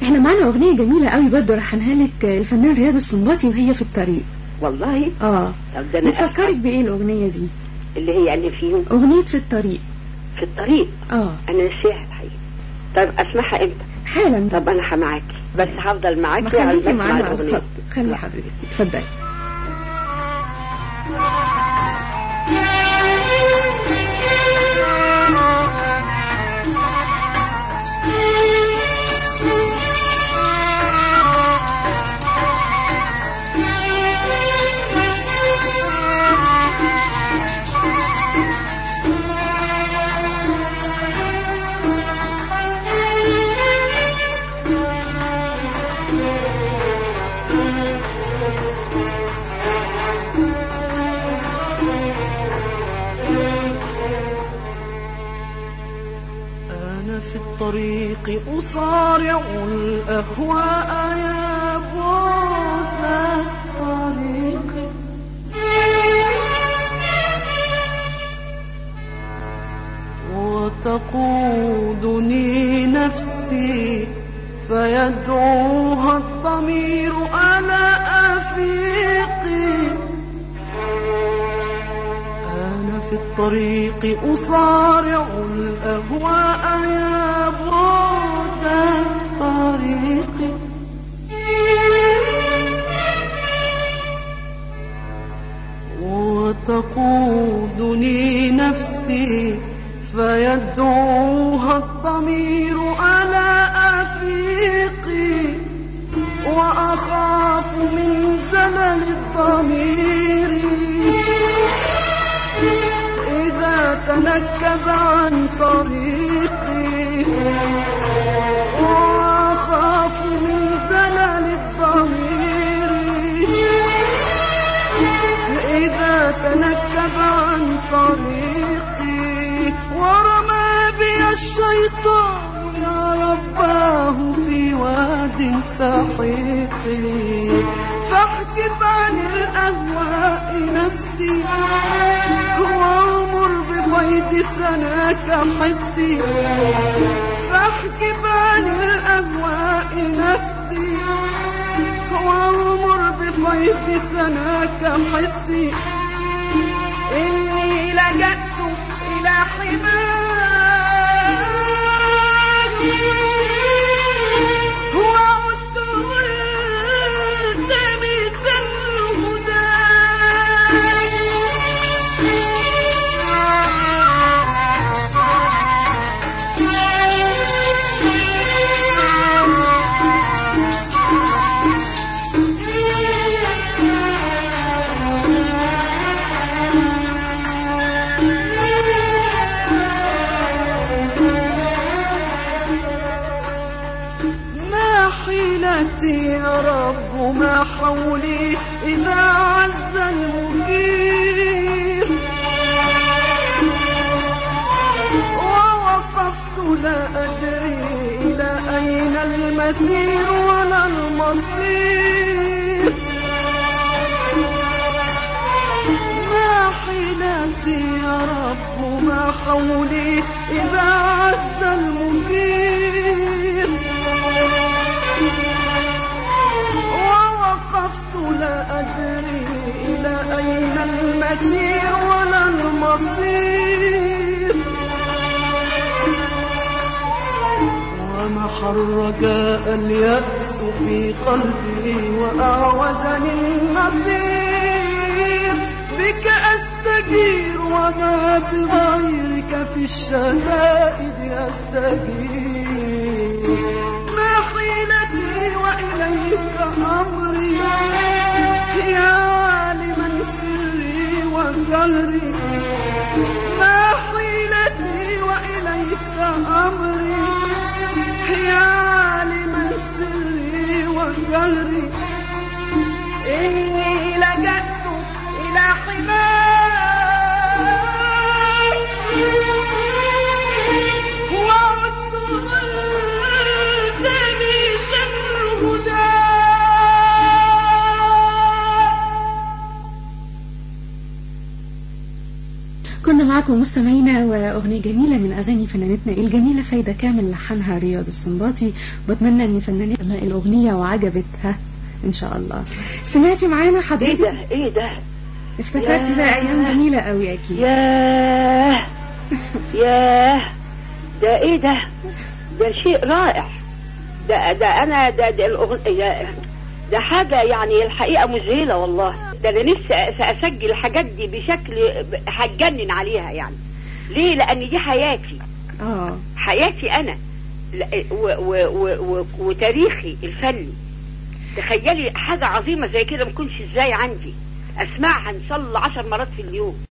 احنا معانا اغنيه جميله قوي برضه رحنها لك الفنان رياض السنباطي وهي في الطريق والله اه طب ده انا بتفكرك بايه الاغنيه دي اللي هي اللي فيهم اغنيه في الطريق في الطريق اه انا نسيها الحقيقه طب اسمعها امتى حالا طب انا معاكي بس هفضل معاكي ما خليكي على المسمع معانا على الأغنية. الخط خلي حضرتك اتفضلي أنا في الطريق أصارع الأهواء يا بعد الطريق وتقودني نفسي فيدعوها الضمير ألا أفيقي أنا في الطريق أصارع الأهواء يا بعد الطريق وتقودني نفسي فيدعوها الضمير ألا أفيقي وأخاف من زلل الضمير إذا تنكب عن طريقي وأخاف من زلل الضمير إذا تنكب عن طريقي ورمى بي الشيطان يا رباه في واد سحيق فاحجب عن الأهواء نفسي وامر بفيض سناك حسي فاحجب عن الأهواء نفسي وامر بفيض سناك حسي إني لجأت إلى حماك وعدت ملتمسا ما حيلتي يا رب ما حولي إذا عز المجير ووقفت لا أدري إلى أين المسير ولا المصير ما حيلتي يا رب ما حولي إذا عز المجير ووقفت لا أدري إلى أين المسير ولا المصير ومحى الرجاء اليأس في قلبي وأعوزني النصير بك أستجير وما بغيرك في الشدائد أستجير ما حيلتي وإليك أمري يا عالما سري وجهري ما حيلتي وإليك أمري يا عالما سري وجهري إني لجأت إلى حماك وعدت ملتمسا الهدى كنا مع معكم مستمعينا وأغنية جميلة من أغاني فنانتنا الجميلة فايدة كامل لحنها رياض السنباطي وأتمنى أن فنانتنا الأغنية وعجبتها إن شاء الله سمعتي معانا ايه حضرتك ده ايه ده افتكرتي بقى أيام جميلة قوي أكيد ياه ياه ده ايه ده ده شيء رائع ده ده انا ده ده الاغنيه ده حاجه يعني الحقيقه مذهله والله ده انا نفسي أس- اسجل الحاجات دي بشكل هتجنن عليها يعني ليه لان دي حياتي آه حياتي انا لا- و و و و وتاريخي الفني تخيلي حاجه عظيمه زي كده ما كنتش ازاي عندي اسمعها ان شاء الله عشر مرات في اليوم